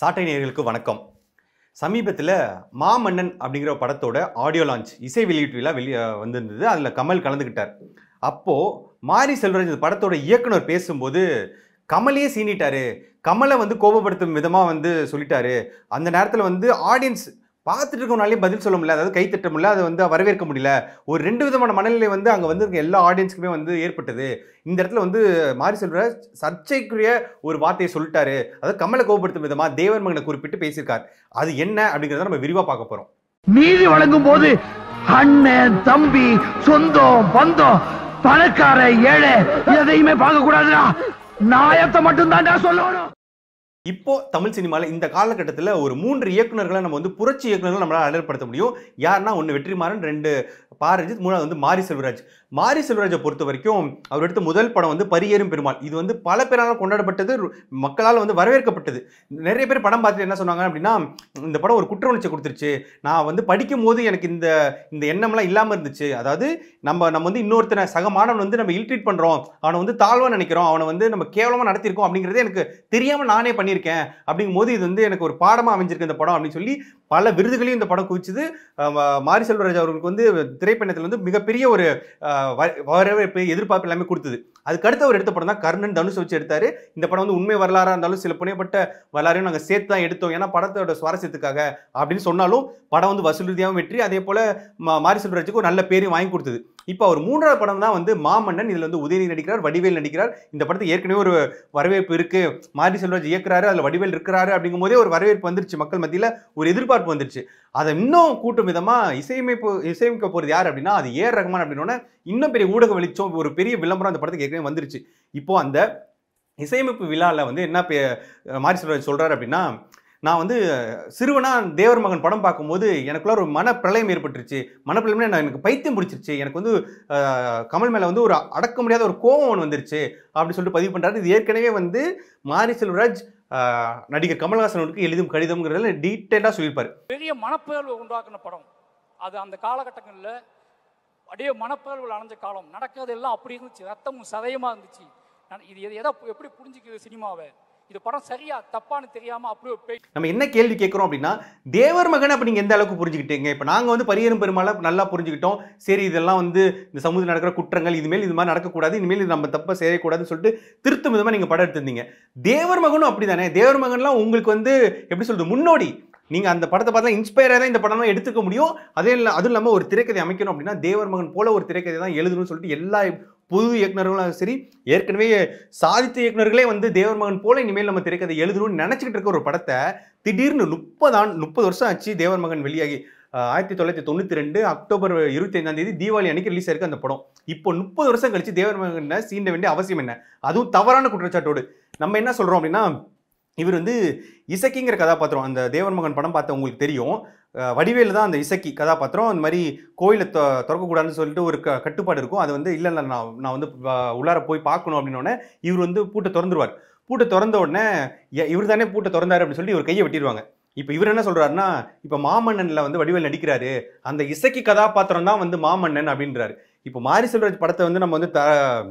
சாட்டை நேயர்களுக்கு வணக்கம் சமீபத்தில் மாமன்னன் அப்படிங்கிற படத்தோட ஆடியோ லான்ச் இசை வெளியீட்டு விழா வெளியே வந்திருந்தது அதில் கமல் கலந்துக்கிட்டார் அப்போது மாரி செல்வராஜ் இந்த படத்தோட இயக்குனர் பேசும்போது கமலையே சீனிட்டாரு கமலை வந்து கோபப்படுத்தும் விதமாக வந்து சொல்லிட்டாரு அந்த நேரத்தில் வந்து ஆடியன்ஸ் பார்த்துட்டு இருக்கவனாலே பதில் சொல்ல முடியல அதாவது கை தட்ட முடியல அதை வந்து வரவேற்க முடியல ஒரு ரெண்டு விதமான மனநிலை வந்து அங்கே வந்து இருக்க எல்லா ஆடியன்ஸுக்குமே வந்து ஏற்பட்டது இந்த இடத்துல வந்து மாரி செல்வராஜ் சர்ச்சைக்குரிய ஒரு வார்த்தையை சொல்லிட்டாரு அதாவது கமலை கோபப்படுத்தும் விதமா தேவர் மகனை குறிப்பிட்டு பேசியிருக்கார் அது என்ன அப்படிங்கிறத நம்ம விரிவா பார்க்க போறோம் நீதி வழங்கும் போது அண்ணன் தம்பி சொந்தம் பந்தம் பணக்கார ஏழை எதையுமே பார்க்க கூடாதுடா நாயத்தை மட்டும் தான்டா சொல்லணும் இப்போ தமிழ் சினிமாவில் இந்த காலகட்டத்தில் ஒரு மூன்று இயக்குனர்களை நம்ம வந்து புரட்சி இயக்குனர்கள் நம்மளால் அடையாளப்படுத்த முடியும் யாருன்னா ஒன்று வெற்றிமாறன் ரெண்டு பாரஞ்சித் மூணாவது வந்து மாரி செல்வராஜ் மாரி செல்வராஜை பொறுத்த வரைக்கும் அவர் எடுத்த முதல் படம் வந்து பரியேறும் பெருமாள் இது வந்து பல பேரால் கொண்டாடப்பட்டது மக்களால் வந்து வரவேற்கப்பட்டது நிறைய பேர் படம் பார்த்துட்டு என்ன சொன்னாங்க அப்படின்னா இந்த படம் ஒரு குற்ற உணர்ச்சி கொடுத்துருச்சு நான் வந்து படிக்கும் போது எனக்கு இந்த இந்த எண்ணம்லாம் இல்லாமல் இருந்துச்சு அதாவது நம்ம நம்ம வந்து இன்னொருத்தனை சக மாணவன் வந்து நம்ம இல்ட்ரீட் பண்ணுறோம் அவனை வந்து தாழ்வாக நினைக்கிறோம் அவனை வந்து நம்ம கேவலமாக நடத்தியிருக்கோம் அப்படிங்கிறதே எனக்கு தெரியாமல் நானே பண்ணியிருக்கேன் அப்படிங்கும் போது இது வந்து எனக்கு ஒரு பாடமாக அமைஞ்சிருக்கு இந்த படம் அப்படின்னு சொல்லி பல விருதுகளையும் இந்த படம் குவிச்சது அஹ் ம- மாரி செல்வராஜ் அவர்களுக்கு வந்து திரைப்பயணத்தில் வந்து மிகப்பெரிய ஒரு அஹ், வ- வரவேற்பு எதிர்பார்ப்பு எல்லாமே கொடுத்தது அதுக்கடுத்து அவர் எடுத்த படம் தான் கர்ணன் தனுஷ் வச்சு எடுத்தாரு இந்த படம் வந்து உண்மை வரலாறாக இருந்தாலும் சில புனையப்பட்ட வரலாறையும் நாங்கள் சேர்த்து தான் எடுத்தோம் ஏன்னா படத்தோட சுவாரஸ்யத்துக்காக அப்படின்னு சொன்னாலும் படம் வந்து வசூல் ரீதியாகவும் வெற்றி அதே போல் மாரி செல்வராஜுக்கு ஒரு நல்ல பேரையும் வாங்கி கொடுத்தது இப்போ அவர் மூன்றாவது படம் தான் வந்து மாமன்னன் இதில் வந்து உதயநிதி நடிக்கிறார் வடிவேல் நடிக்கிறார் இந்த படத்துக்கு ஏற்கனவே ஒரு வரவேற்பு இருக்கு மாரி செல்வராஜ் இயக்குறாரு அதில் வடிவேல் இருக்கிறாரு அப்படிங்கும் போதே ஒரு வரவேற்பு வந்துருச்சு மக்கள் மத்தியில் ஒரு எதிர்பார்ப்பு வந்துருச்சு அதை இன்னும் கூட்டும் விதமாக இசையமைப்பு இசையமைக்க போகிறது யார் அப்படின்னா அது ஏர் ரஹ்மான் அப்படின்னோடனே இன்னும் பெரிய ஊடக வெளிச்சம் ஒரு பெரிய விளம்பரம் அந்த படத்துக்கு ஏற்கனவே வந்துருச்சு இப்போ அந்த இசையமைப்பு விழாவில் வந்து என்ன பே மாரி செல்வராஜ் சொல்கிறாரு அப்படின்னா நான் வந்து சிறுவனா தேவர் மகன் படம் பார்க்கும்போது எனக்குள்ள ஒரு மன பிரளயம் ஏற்பட்டுருச்சு மனப்பிரளயம்னா நான் எனக்கு பைத்தியம் பிடிச்சிருச்சு எனக்கு வந்து அஹ், கமல் மேலே வந்து ஒரு அடக்க முடியாத ஒரு கோபம் ஒன்று வந்துருச்சு அப்படி சொல்லிட்டு பதிவு பண்ணுறாரு இது ஏற்கனவே வந்து மாரி செல்வராஜ் அஹ், நடிகர் கமல்ஹாசனுக்கு எழுதும் கடிதம்ங்கிறதுல டீட்டெயிலாக சொல்லியிருப்பார் பெரிய மனப்பிறழ்வு உண்டாக்குன படம் அது அந்த காலகட்டங்களில் அப்படியே மனப்பிறழ்வு அடைஞ்ச காலம் நடக்கிறது எல்லாம் அப்படி இருந்துச்சு ரத்தமும் சதயமா இருந்துச்சு நான் இது எதை- எதை எப்படி புரிஞ்சுக்கிறது சினிமாவை இது படம் சரியா தப்பான்னு தெரியாம அப்படியே போய் நம்ம என்ன கேள்வி கேட்குறோம் அப்படின்னா தேவர் மகன் அப்படி நீங்கள் எந்த அளவுக்கு புரிஞ்சுக்கிட்டீங்க இப்போ நாங்கள் வந்து பரியரும் பெருமாளை நல்லா புரிஞ்சுக்கிட்டோம் சரி இதெல்லாம் வந்து இந்த சமூகத்தில் நடக்கிற குற்றங்கள் இனிமேல் இது மாதிரி நடக்கக்கூடாது இனிமேல் இது நம்ம தப்பை செய்யக்கூடாதுன்னு சொல்லிட்டு திருத்தும் விதமாக நீங்கள் படம் எடுத்திருந்தீங்க தேவர் மகனும் அப்படி தானே தேவர் மகன்லாம் உங்களுக்கு வந்து எப்படி சொல்றது முன்னோடி நீங்கள் அந்த படத்தை பார்த்தா இன்ஸ்பயராக தான் இந்த படம்லாம் எடுத்துக்க முடியும் அதே இல்லை அதுவும் இல்லாமல் ஒரு திரைக்கதை அமைக்கணும் அப்படின்னா தேவர் மகன் போல ஒரு திரைக்கதை தான் எழுதணும்னு சொல்லிட்டு எல்லா புது இயக்குனர்களும் சரி ஏற்கனவே சாதித்த இயக்குனர்களே வந்து தேவர் மகன் போல இனிமேல் நம்ம திரைக்கதை எழுதணும்னு நினச்சிக்கிட்டு இருக்க ஒரு படத்தை திடீர்னு முப்பது ஆண்டு முப்பது வருஷம் ஆச்சு தேவர் மகன் வெளியாகி ஆஹ், ஆயிரத்தி தொள்ளாயிரத்தி தொண்ணூற்றி ரெண்டு அக்டோபர் இருபத்தி ஐந்தாம் தேதி தீபாவளி அன்னைக்கு ரிலீஸ் ஆயிருக்கு அந்த படம் இப்போ முப்பது வருஷம் கழிச்சு தேவர் மகனை சீண்ட வேண்டிய அவசியம் என்ன அதுவும் தவறான குற்றச்சாட்டோடு நம்ம என்ன சொல்கிறோம் அப்படின்னா இவர் வந்து இசக்கிங்கிற கதாபாத்திரம் அந்த தேவர் மகன் படம் பார்த்த உங்களுக்கு தெரியும் அஹ் வடிவேலு தான் அந்த இசக்கி கதாபாத்திரம் அந்த மாதிரி கோயிலை தொ திறக்கக்கூடாதுன்னு சொல்லிட்டு ஒரு க கட்டுப்பாடு இருக்கும் அது வந்து இல்லை இல்லை நான் நான் வந்து வ- உள்ளார போய் பார்க்கணும் அப்படின்னோடனே இவர் வந்து பூட்டை திறந்துருவார் பூட்டை திறந்த உடனே இவர் தானே பூட்டை திறந்தாரு அப்படின்னு சொல்லி இவர் கையை வெட்டிடுவாங்க இப்போ இவர் என்ன சொல்றாருன்னா இப்போ மாமன்னனில் வந்து வடிவேல் நடிக்கிறாரு அந்த இசக்கி கதாபாத்திரம் தான் வந்து மாமன்னன் அப்படின்றாரு இப்போ மாரி செல்வராஜ் படத்தை வந்து நம்ம வந்து த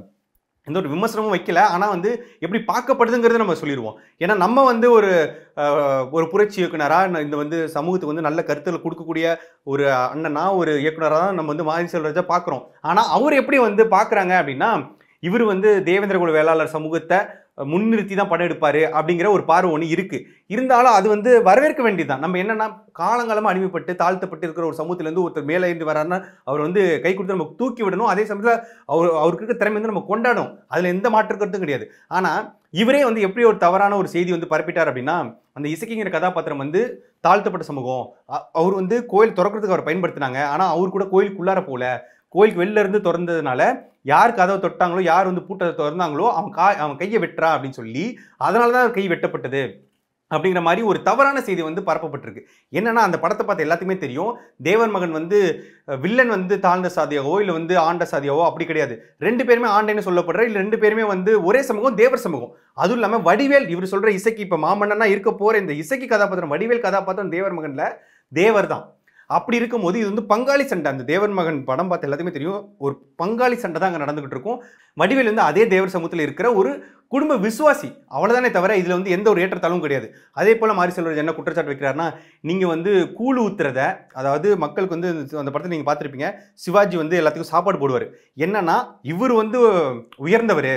எந்த ஒரு விமர்சனமும் வைக்கல ஆனால் வந்து எப்படி பார்க்கப்படுதுங்கிறத நம்ம சொல்லிடுவோம் ஏன்னா நம்ம வந்து ஒரு அஹ், ஒரு புரட்சி இயக்குனராக இந்த வந்து சமூகத்துக்கு வந்து நல்ல கருத்துக்களை கொடுக்கக்கூடிய ஒரு அண்ணனா ஒரு இயக்குனராக தான் நம்ம வந்து மாரி செல்வராஜை பார்க்குறோம் ஆனால் அவர் எப்படி வந்து பார்க்குறாங்க அப்படின்னா இவர் வந்து தேவேந்திர குல வேளாளர் சமூகத்தை முன்னிறுத்தி தான் படம் எடுப்பார் அப்படிங்கிற ஒரு பார்வை ஒன்று இருக்குது இருந்தாலும் அது வந்து வரவேற்க வேண்டியதுதான் நம்ம என்னன்னா காலங்காலமாக அடிமைப்பட்டு தாழ்த்தப்பட்டு இருக்கிற ஒரு சமூகத்திலேருந்து ஒருத்தர் மேலே இருந்து வராருன்னா அவர் வந்து கை கொடுத்து நம்ம தூக்கி விடணும் அதே சமயத்தில் அவர் அவருக்கு இருக்க திறமை வந்து நம்ம கொண்டாடணும் அதில் எந்த மாற்று கருத்தும் கிடையாது ஆனால் இவரே வந்து எப்படி ஒரு தவறான ஒரு செய்தி வந்து பரப்பிட்டார் அப்படின்னா அந்த இசைக்கிங்கிற கதாபாத்திரம் வந்து தாழ்த்தப்பட்ட சமூகம் அ- அவர் வந்து கோயில் திறக்கிறதுக்கு அவர் பயன்படுத்தினாங்க ஆனால் அவர் கூட கோயிலுக்குள்ளார போல கோயிலுக்கு வெளில இருந்து திறந்ததுனால யார் கதவை தொட்டாங்களோ யார் வந்து பூட்டை திறந்தாங்களோ அவன் கா அவன் கையை வெட்டுறா அப்படின்னு சொல்லி அதனால தான் அவர் கை வெட்டப்பட்டது அப்படிங்கிற மாதிரி ஒரு தவறான செய்தி வந்து பரப்பப்பட்டிருக்கு என்னன்னா அந்த படத்தை பார்த்த எல்லாத்துக்குமே தெரியும் தேவர் மகன் வந்து அஹ், வில்லன் வந்து தாழ்ந்த சாதியாவோ இல்லை வந்து ஆண்ட சாதியாவோ அப்படி கிடையாது ரெண்டு பேருமே ஆண்டைன்னு சொல்லப்படுற இல்லை ரெண்டு பேருமே வந்து ஒரே சமூகம் தேவர் சமூகம் அதுவும் இல்லாமல் வடிவேல் இவர் சொல்ற இசைக்கு இப்போ மாமன்னனா இருக்க போற இந்த இசைக்கு கதாபாத்திரம் வடிவேல் கதாபாத்திரம் தேவர் மகன்ல தேவர் தான் அப்படி இருக்கும்போது இது வந்து பங்காளி சண்டை அந்த தேவர் மகன் படம் பார்த்து எல்லாத்தையுமே தெரியும் ஒரு பங்காளி சண்டை தான் அங்கே நடந்துகிட்டு இருக்கும் வடிவேல் வந்து அதே தேவர் சமூகத்தில் இருக்கிற ஒரு குடும்ப விசுவாசி அவ்வளவுதானே தவிர இதுல வந்து எந்த ஒரு ஏற்றத்தாலும் கிடையாது அதே போல மாரி செல்வராஜ் என்ன குற்றச்சாட்டு வைக்கிறாருன்னா நீங்க வந்து கூழ் ஊத்துறத அதாவது மக்களுக்கு வந்து அந்த படத்தை நீங்க பார்த்திருப்பீங்க சிவாஜி வந்து எல்லாத்துக்கும் சாப்பாடு போடுவார் என்னன்னா இவர் வந்து உயர்ந்தவர்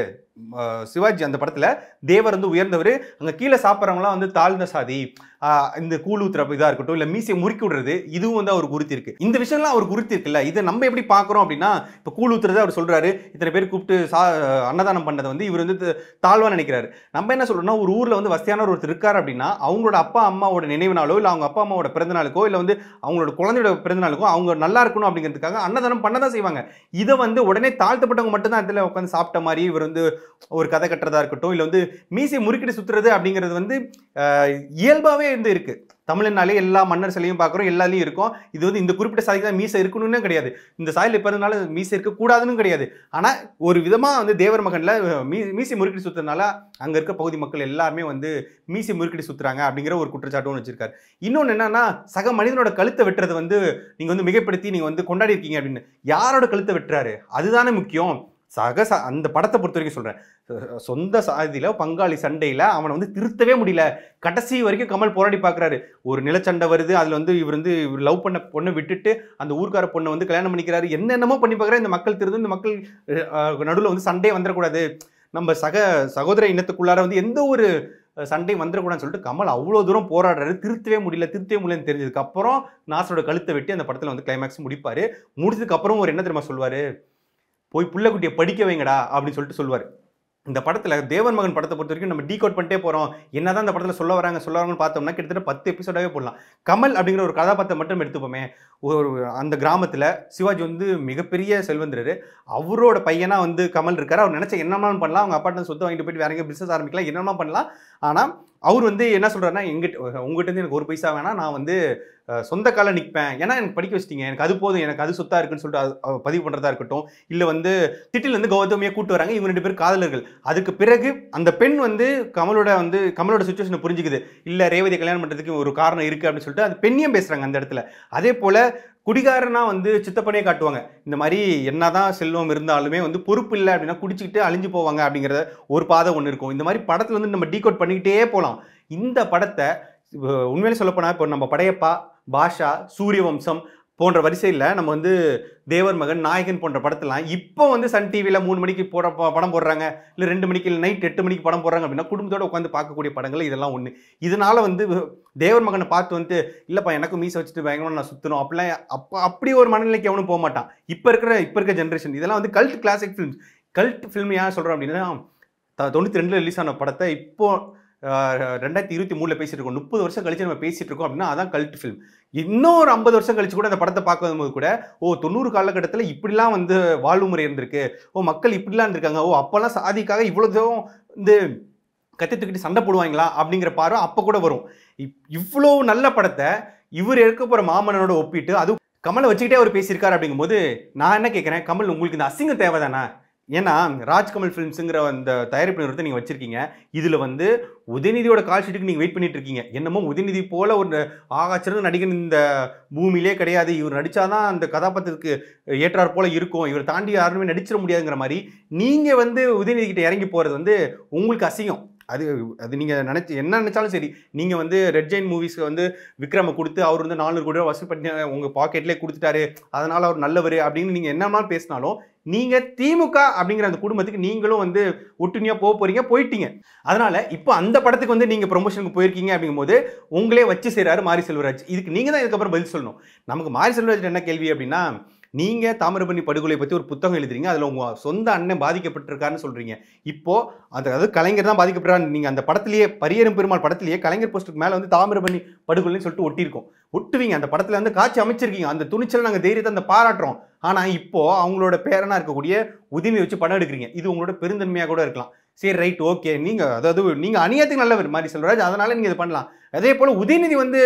சிவாஜி அந்த படத்துல தேவர் வந்து உயர்ந்தவர் அங்க கீழே சாப்பிட்றவங்களாம் வந்து தாழ்ந்த சாதி ஆஹ் இந்த கூழ் ஊத்துற இதா இருக்கட்டும் இல்ல மீசையை முறுக்கி விடுறது இதுவும் வந்து அவர் குறித்து இருக்கு இந்த விஷயம்லாம் அவர் குறித்து இருக்குல்ல இதை நம்ம எப்படி பார்க்குறோம் அப்படின்னா இப்போ கூழ் ஊத்துறதை அவர் சொல்றாரு இத்தனை பேர் கூப்பிட்டு சா அன்னதானம் பண்ணதை வந்து இவர் வந்து த- தாழ்வா நினைக்கிறாரு நம்ம என்ன சொல்றோம்னா ஒரு ஊர்ல வந்து வசதியான ஒருத்தர் இருக்காரு அப்படின்னா அவங்களோட அப்பா அம்மாவோட நினைவு நாளோ இல்லை அவங்க அப்பா அம்மாவோட பிறந்த நாளுக்கோ இல்லை வந்து அவங்களோட குழந்தையோட பிறந்த நாளுக்கோ அவங்க நல்லா இருக்கணும் அப்படிங்கிறதுக்காக அன்னதானம் பண்ண தான் செய்வாங்க இதை வந்து உடனே தாழ்த்தப்பட்டவங்க மட்டும்தான் இதில் உட்காந்து சாப்பிட்ட மாதிரி இவர் வந்து ஒரு கதை கட்டுறதா இருக்கட்டும் இல்லை வந்து மீசை முறுக்கிட்டு சுத்துறது அப்படிங்கிறது வந்து ஆஹ், இயல்பாவே வந்து இருக்கு தமிழ்னாலே எல்லா மன்னர் சிலையும் பார்க்குறோம் எல்லாலையும் இருக்கும் இது வந்து இந்த குறிப்பிட்ட சாதிக்கு தான் மீசை இருக்கணும்னு கிடையாது இந்த சாயல் இப்போ இருந்தாலும் மீசை இருக்கக்கூடாதுன்னு கிடையாது ஆனால் ஒரு விதமாக வந்து தேவர் மகனில் மீ மீசை முறுக்கிட்டு சுற்றுறதுனால அங்கே இருக்க பகுதி மக்கள் எல்லாருமே வந்து மீசை முறுக்கிட்டு சுற்றுறாங்க அப்படிங்கிற ஒரு குற்றச்சாட்டும் ஒன்று வச்சிருக்காரு இன்னொன்று என்னன்னா சக மனிதனோட கழுத்தை வெட்டுறது வந்து நீங்கள் வந்து மிகைப்படுத்தி நீங்கள் வந்து கொண்டாடி இருக்கீங்க அப்படின்னு யாரோட கழுத்தை வெட்டுறாரு அதுதானே முக்கியம் சக ச அந்த படத்தை பொறுத்த வரைக்கும் சொல்கிறேன் சொந்த சாதியில் பங்காளி சண்டையில் அவனை வந்து திருத்தவே முடியல கடைசி வரைக்கும் கமல் போராடி பார்க்குறாரு ஒரு நிலச்சண்டை வருது அதில் வந்து இவர் வந்து இவர் லவ் பண்ண பொண்ணை விட்டுட்டு அந்த ஊர்க்கார பொண்ணை வந்து கல்யாணம் பண்ணிக்கிறாரு என்னென்னமோ பண்ணி பார்க்குறாரு இந்த மக்கள் திருந்து இந்த மக்கள் நடுவில் வந்து சண்டையே வந்துடக்கூடாது நம்ம சக சகோதர இனத்துக்குள்ளார வந்து எந்த ஒரு அஹ், சண்டை வந்துடக்கூடாதுன்னு சொல்லிட்டு கமல் அவ்வளோ தூரம் போராடுறாரு திருத்தவே முடியல திருத்தவே முடியலன்னு தெரிஞ்சதுக்கு அப்புறம் நாசரோட கழுத்தை வெட்டி அந்த படத்தில் வந்து கிளைமேக்ஸ் முடிப்பாரு முடிச்சதுக்கு அப்புறம் ஒரு என்ன தெரியுமா சொல்லுவாரு போய் புள்ளக்குட்டியை படிக்க வைங்கடா அப்படின்னு சொல்லிட்டு சொல்லுவார் இந்த படத்தில் தேவன் மகன் படத்தை பொறுத்த வரைக்கும் நம்ம டீகோட் பண்ணிட்டே போகிறோம் என்னதான் இந்த படத்தில் சொல்ல வராங்க சொல்ல வராங்கன்னு பார்த்தோம்னா கிட்டத்தட்ட பத்து எபிசோடாகவே போடலாம் கமல் அப்படிங்கிற ஒரு கதாபாத்திரம் மட்டும் எடுத்துப்போமே ஒரு அந்த கிராமத்தில் சிவாஜி வந்து மிகப்பெரிய செல்வந்தர் அவரோட பையனா வந்து கமல் இருக்காரு அவர் நினைச்ச என்னெல்லாம் பண்ணலாம் அவங்க அப்பாட்ட சொத்து வாங்கிட்டு போயிட்டு வேற எங்கே பிசினஸ் ஆரம்பிக்கலாம் என்னெல்லாம் பண்ணலாம் ஆனால் அவர் வந்து என்ன சொல்றாருன்னா எங்கிட்ட உங்ககிட்ட இருந்து எனக்கு ஒரு பைசா வேணாம் நான் வந்து அஹ், சொந்த கால நிற்பேன் ஏன்னா எனக்கு படிக்க வச்சிட்டீங்க எனக்கு அது போதும் எனக்கு அது சொத்தா இருக்குன்னு சொல்லிட்டு அது- அது பதிவு பண்ணுறதா இருக்கட்டும் இல்லை வந்து திட்டில் இருந்து கௌதமியை கூட்டு வராங்க இவங்க ரெண்டு பேரும் காதலர்கள் அதுக்கு பிறகு அந்த பெண் வந்து கமலோட வந்து கமலோட சுச்சுவேஷனை புரிஞ்சுக்குது இல்லை ரேவதி கல்யாணம் பண்ணுறதுக்கு ஒரு காரணம் இருக்குது அப்படின்னு சொல்லிட்டு அது பெண்ணியம் பேசுகிறாங்க அந்த இடத்துல அதே போல் குடிகாரனா வந்து சித்தப்பனே காட்டுவாங்க இந்த மாதிரி என்னதான் செல்வம் இருந்தாலுமே வந்து பொறுப்பு இல்லை அப்படின்னா குடிச்சிக்கிட்டு அழிஞ்சு போவாங்க அப்படிங்கிறத ஒரு பாதை ஒன்று இருக்கும் இந்த மாதிரி படத்தில் வந்து நம்ம டீகோட் பண்ணிக்கிட்டே போகலாம் இந்த படத்தை அஹ், உண்மையிலே சொல்லப்போனால் இப்போ நம்ம படையப்பா பாஷா சூரிய வம்சம் போன்ற வரிசையில் நம்ம வந்து தேவர் மகன் நாயகன் போன்ற படத்தெல்லாம் இப்போ வந்து சன் டிவியில் மூணு மணிக்கு போட ப- படம் போடுறாங்க இல்லை ரெண்டு மணிக்கு இல்லை நைட் எட்டு மணிக்கு படம் போடுறாங்க அப்படின்னா குடும்பத்தோட உட்காந்து பார்க்கக்கூடிய படங்கள் இதெல்லாம் ஒன்று இதனால வந்து தேவர் மகனை பார்த்து வந்துட்டு இல்லைப்பா எனக்கும் மீசை வச்சுட்டு பயங்கரமாக நான் சுற்றணும் அப்படிலாம் அப்போ அப்படி ஒரு மனநிலைக்கு எவனும் போக மாட்டான் இப்போ இருக்கிற இப்போ இருக்கிற ஜென்ரேஷன் இதெல்லாம் வந்து cult classic films cult film ஏன் சொல்கிறோம் அப்படின்னா த- தொண்ணூற்றி ரெண்டில் ரிலீஸ் ஆன படத்தை இப்போ ஆஹ், ரெண்டாயிரத்தி இருபத்தி மூணில் பேசிட்டு இருக்கோம் முப்பது வருஷம் கழிச்சு நம்ம பேசிட்டு இருக்கோம் அப்படின்னா அதான் கல்ட் ஃபிலிம் இன்னொரு ஐம்பது வருஷம் கழிச்சு கூட அந்த படத்தை பார்க்கும்போது கூட ஓ தொண்ணூறு காலகட்டத்தில் இப்படிலாம் வந்து வாழ்வு முறை இருந்திருக்கு ஓ மக்கள் இப்படிலாம் இருந்திருக்காங்க ஓ அப்போல்லாம் சாதிக்காக இவ்வளோ தூரம் வந்து கத்தி தூக்கிட்டு சண்டை போடுவாங்களா அப்படிங்கிற பார்வை அப்போ கூட வரும் இப்- இவ்வளோ நல்ல படத்தை இவர் எடுக்க போகிற மாமன்னனோட ஒப்பிட்டு அது கமலை வச்சுக்கிட்டே அவர் பேசியிருக்காரு அப்படிங்கும்போது நான் என்ன கேட்குறேன் கமல் உங்களுக்கு இந்த அசிங்கம் தேவைதானே ஏன்னா ராஜ்கமல் ஃபிலிம்ஸுங்கிற அந்த தயாரிப்பு நிறுவனத்தை நீங்கள் வச்சிருக்கீங்க இதில் வந்து உதயநிதியோட கால் ஷீட்டுக்கு நீங்கள் வெயிட் பண்ணிட்டு இருக்கீங்க என்னமோ உதயநிதி போல ஒரு ஆகாச்சிறந்த நடிகன் இந்த பூமியிலே கிடையாது இவர் நடிச்சாதான் அந்த கதாபாத்திரத்துக்கு ஏற்றாற் போல இருக்கும் இவர் தாண்டி யாருமே நடிச்சிட முடியாதுங்கிற மாதிரி நீங்கள் வந்து உதயநிதி கிட்ட இறங்கி போகிறது வந்து உங்களுக்கு அசிங்கம் அது அது நீங்கள் நினச்சி என்ன நினச்சாலும் சரி நீங்கள் வந்து ரெட் ஜெயின் மூவிஸ்க்கு வந்து விக்ரமை கொடுத்து அவர் வந்து நானூறு கோடி ரூபா வசூல் பண்ணி உங்கள் பாக்கெட்லேயே கொடுத்துட்டாரு அதனால் அவர் நல்லவர் அப்படின்னு நீங்கள் என்னமா பேசினாலும் நீங்கள் திமுக அப்படிங்கிற அந்த குடும்பத்துக்கு நீங்களும் வந்து ஒட்டுமையாக போக போகிறீங்க போயிட்டீங்க அதனால் இப்போ அந்த படத்துக்கு வந்து நீங்கள் ப்ரொமோஷனுக்கு போயிருக்கீங்க அப்படிங்கும்போது உங்களே வச்சு செய்கிறாரு மாரி செல்வராஜ் இதுக்கு நீங்கள் தான் இதுக்கப்புறம் பதில் சொல்லணும் நமக்கு மாரி செல்வராஜ் என்ன கேள்வி அப்படின்னா நீங்கள் தாமிரபரணி படுகொலை பற்றி ஒரு புத்தகம் எழுதுறீங்க அதில் உங்கள் சொந்த அண்ணன் பாதிக்கப்பட்டிருக்காருன்னு சொல்கிறீங்க இப்போ அது அதாவது கலைஞர் தான் பாதிக்கப்படுறாரு நீங்கள் அந்த படத்திலேயே பரியரும் பெருமாள் படத்திலேயே கலைஞர் போஸ்ட்டுக்கு மேலே வந்து தாமிரபரணி படுகொலைன்னு சொல்லிட்டு ஒட்டியிருக்கோம் ஒட்டுவீங்க அந்த படத்தில் வந்து காட்சி அமைச்சிருக்கீங்க அந்த துணிச்சல் நாங்கள் தைரியத்தை அந்த பாராட்டுறோம் ஆனால் இப்போ அவங்களோட பேரனா இருக்கக்கூடிய உதவி வச்சு படம் எடுக்கிறீங்க இது உங்களோட பெருந்தன்மையாக கூட இருக்கலாம் சரி ரைட் ஓகே நீங்கள் அதாவது நீங்கள் அநியாயத்துக்கு நல்லவர் மாதிரி செல்வராஜ் அதனால நீங்கள் இது பண்ணலாம் அதே போல் உதயநிதி வந்து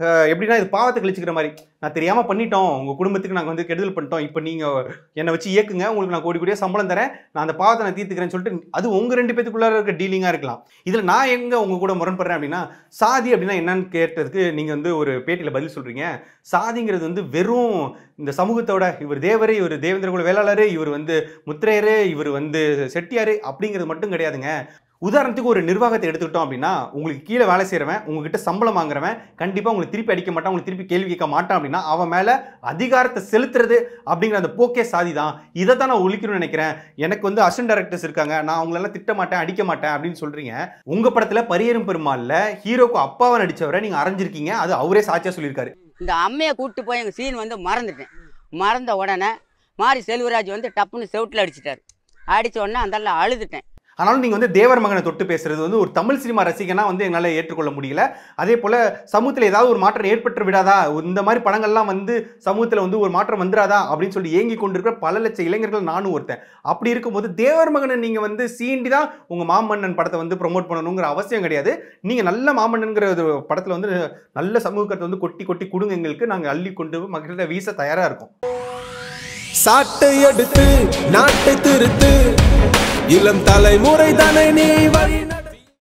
அஹ், எப்படின்னா இது பாவத்தை கழிச்சுக்கிற மாதிரி நான் தெரியாம பண்ணிட்டோம் உங்க குடும்பத்துக்கு நாங்க வந்து கெடுதல் பண்ணிட்டோம் இப்போ நீங்க என்னை வச்சு இயக்குங்க உங்களுக்கு நான் கோடி கோடியா சம்பளம் தரேன் நான் அந்த பாவத்தை நான் தீர்த்துக்கிறேன்னு சொல்லிட்டு அது உங்க ரெண்டு பேத்துக்குள்ளார இருக்க டீலிங்கா இருக்கலாம் இதுல நான் எங்க உங்க கூட முரண்படுறேன் அப்படின்னா சாதி அப்படின்னா என்னன்னு கேட்டதுக்கு நீங்க வந்து ஒரு பேட்டியில பதில் சொல்றீங்க சாதிங்கிறது வந்து வெறும் இந்த சமூகத்தோட இவர் தேவரு இவர் தேவேந்திர குல வேளாளர் இவர் வந்து முத்திரையரு இவர் வந்து செட்டியாரு அப்படிங்கிறது மட்டும் கிடையாதுங்க உதாரணத்துக்கு ஒரு நிர்வாகத்தை எடுத்துக்கிட்டோம் அப்படின்னா உங்களுக்கு கீழே வேலை செய்கிறவன் உங்ககிட்ட சம்பளம் வாங்குறவன் கண்டிப்பாக உங்களுக்கு திருப்பி அடிக்க மாட்டான் உங்களுக்கு திருப்பி கேள்வி கேட்க மாட்டான் அப்படின்னா அவன் மேலே அதிகாரத்தை செலுத்துறது அப்படிங்கிற அந்த போக்கே சாதி தான் இதை தான் நான் ஒழிக்கணும்னு நினைக்கிறேன் எனக்கு வந்து அசிஸ்டன்ட் டைரக்டர்ஸ் இருக்காங்க நான் அவங்களெல்லாம் திட்ட மாட்டேன் அடிக்க மாட்டேன் அப்படின்னு சொல்கிறீங்க உங்கள் படத்தில் பரியரும் பெருமாள்ல ஹீரோக்கு அப்பாவை நடித்தவரை நீங்கள் அரைஞ்சிருக்கீங்க அது அவரே சாட்சியாக சொல்லியிருக்காரு இந்த அம்மையை கூப்பிட்டு போய் எங்கள் சீன் வந்து மறந்துட்டேன் மறந்த உடனே மாரி செல்வராஜ் வந்து டப்புன்னு செவுட்டில் அடிச்சிட்டாரு அடித்த உடனே அந்த அழுதுட்டேன் ஆனாலும் நீங்கள் வந்து தேவர் மகனை தொட்டு பேசுறது வந்து ஒரு தமிழ் சினிமா ரசிகனா வந்து என்னால் ஏற்றுக்கொள்ள முடியல அதே போல் சமூகத்தில் ஏதாவது ஒரு மாற்றம் ஏற்பட்டு விடாதா இந்த மாதிரி படங்கள்லாம் வந்து சமூகத்தில் வந்து ஒரு மாற்றம் வந்துடாதா அப்படின்னு சொல்லி ஏங்கி கொண்டிருக்கிற பல லட்சம் இளைஞர்கள் நானும் ஒருத்தன் அப்படி இருக்கும்போது தேவர் மகனை நீங்கள் வந்து சீண்டி தான் உங்கள் மாமன்னன் படத்தை வந்து ப்ரொமோட் பண்ணணுங்கிற அவசியம் கிடையாது நீங்கள் நல்ல மாமன்னன்கிற ஒரு படத்தில் வந்து நல்ல சமூகத்தை வந்து கொட்டி கொட்டி கொடுங்க எங்களுக்கு நாங்கள் அள்ளி கொண்டு போய் மக்கள்கிட்ட வீச தயாராக இருக்கோம் சாட்டை எடுத்து நாட்டை திருத்து இளம் தலைமுறை தானே நீ வழி நட-